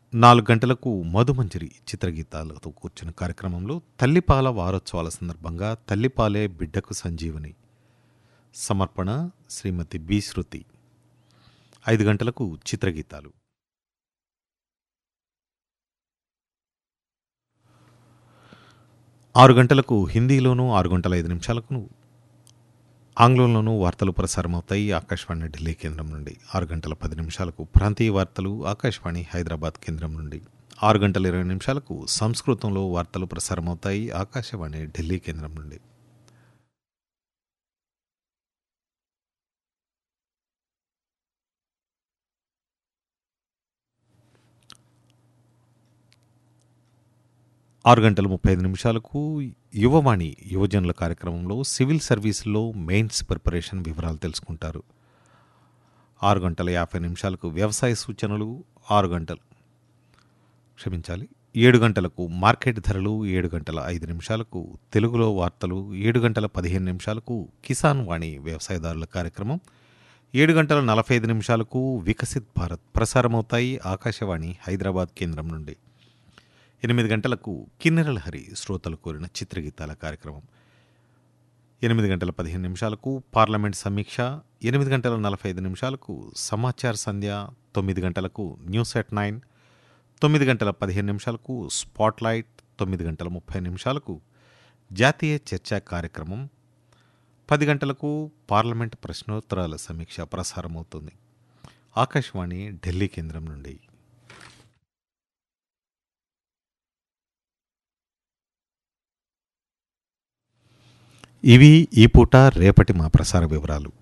నాలుగు గంటలకు మధుమంజరి చిత్రగీతాలతో కూర్చున్న కార్యక్రమంలో తల్లిపాల వారోత్సవాల సందర్భంగా తల్లిపాలే బిడ్డకు సంజీవని సమర్పణ శ్రీమతి బి శృతి ఐదు గంటలకు చిత్రగీతాలు ఆరు గంటలకు హిందీలోనూ ఆరు గంటల ఐదు నిమిషాలకు ఆంగ్లంలోనూ వార్తలు ప్రసారమవుతాయి ఆకాశవాణి ఢిల్లీ కేంద్రం నుండి ఆరు గంటల పది నిమిషాలకు ప్రాంతీయ వార్తలు ఆకాశవాణి హైదరాబాద్ కేంద్రం నుండి ఆరు గంటల ఇరవై నిమిషాలకు సంస్కృతంలో వార్తలు ప్రసారమవుతాయి ఆకాశవాణి ఢిల్లీ కేంద్రం నుండి ఆరు గంటల ముప్పై ఐదు నిమిషాలకు యువవాణి యువజనుల కార్యక్రమంలో సివిల్ సర్వీసులో మెయిన్స్ ప్రిపరేషన్ వివరాలు తెలుసుకుంటారు ఆరు గంటల యాభై నిమిషాలకు వ్యవసాయ సూచనలు ఆరు గంటలు క్షమించాలి ఏడు గంటలకు మార్కెట్ ధరలు ఏడు గంటల ఐదు నిమిషాలకు తెలుగులో వార్తలు ఏడు గంటల పదిహేను నిమిషాలకు కిసాన్ వాణి వ్యవసాయదారుల కార్యక్రమం ఏడు గంటల నలభై ఐదు నిమిషాలకు వికసిత్ భారత్ ప్రసారమవుతాయి ఆకాశవాణి హైదరాబాద్ కేంద్రం నుండి ఎనిమిది గంటలకు కిన్నెరల హరి శ్రోతలు కోరిన చిత్రగీతాల కార్యక్రమం ఎనిమిది గంటల పదిహేను నిమిషాలకు పార్లమెంట్ సమీక్ష ఎనిమిది గంటల నలభై ఐదు నిమిషాలకు సమాచార సంధ్య తొమ్మిది గంటలకు న్యూస్ ఎట్ నైన్ తొమ్మిది గంటల పదిహేను నిమిషాలకు స్పాట్లైట్ తొమ్మిది గంటల ముప్పై నిమిషాలకు జాతీయ చర్చా కార్యక్రమం పది గంటలకు పార్లమెంట్ ప్రశ్నోత్తరాల సమీక్ష ప్రసారమవుతుంది ఆకాశవాణి ఢిల్లీ కేంద్రం నుండి ఇవి ఈ పూట రేపటి మా ప్రసార వివరాలు